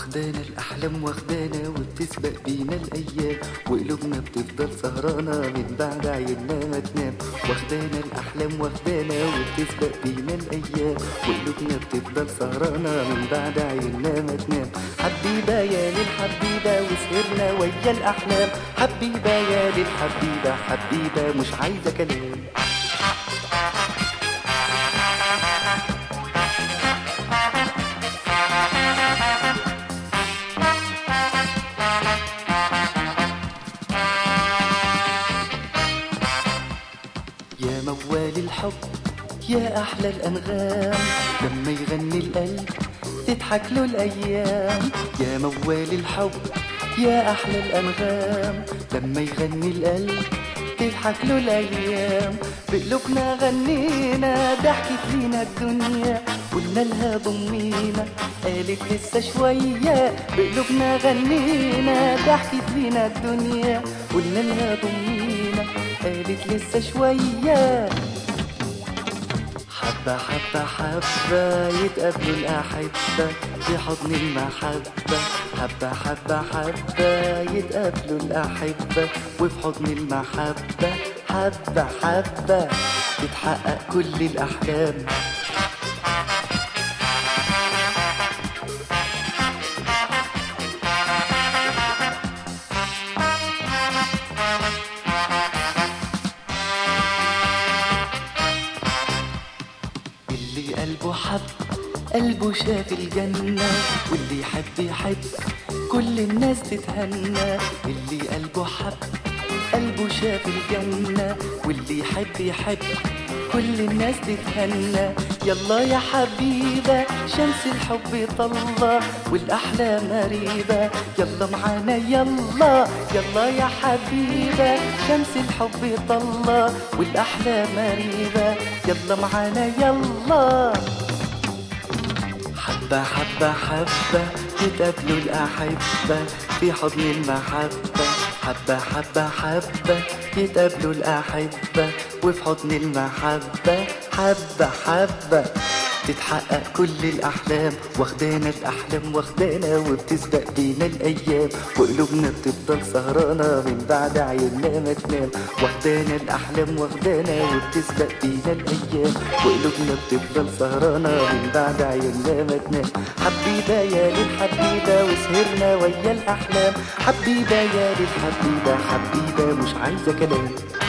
واخدانا الأحلام واخدانا وبتسبق بينا الأيام وقلوبنا بتفضل سهرانة من بعد عيوننا ما تنام واخدانا الأحلام واخدانا وبتسبق بينا الأيام وقلوبنا بتفضل سهرانة من بعد عيوننا ما تنام حبيبة يا للحبيبة وسهرنا ويا الأحلام حبيبة يا للحبيبة حبيبة مش عايزة كلام يا موال الحب يا أحلى الأنغام لما يغني القلب تضحك له الأيام يا موال الحب يا أحلى الأنغام لما يغني القلب تضحك له الأيام بقلوبنا غنينا ضحكت لينا الدنيا قلنا لها ضمينا قالت لسه شوية بقلوبنا غنينا ضحكت لينا الدنيا قلنا لها ضمينا قالت لسه شوية حبة حبة حبة يتقابلوا الأحبة في حضن المحبة حبة حبة حبة يتقابلوا الأحبة وفي حضن المحبة حبة حبة تتحقق كل الأحلام اللي قلبه حب قلبه شاف الجنة واللي يحب يحب كل الناس تتهنى اللي قلبه حب قلبه شاف الجنة واللي يحب يحب كل الناس تتهنى يلا يا حبيبة شمس الحب طلة والأحلام قريبة يلا معانا يلا يلا يا حبيبة شمس الحب طلة والأحلام قريبة يلا معانا يلا حبة حبة حبة يتقابلوا الأحبة في حضن المحبة حبة حبة حبة يتقابلوا الأحبة وفي حضن المحبة حبة حبة تتحقق كل الأحلام واخدانا الأحلام واخدانا وبتسبق بينا الأيام وقلوبنا بتفضل سهرانة من بعد عيوننا ما تنام واخدانا الأحلام واخدانا وبتسبق بينا الأيام وقلوبنا بتفضل سهرانة من بعد عيوننا ما تنام حبيبة يا للحبيبة وسهرنا ويا الأحلام حبيبة يا للحبيبة حبيبة مش عايزة كلام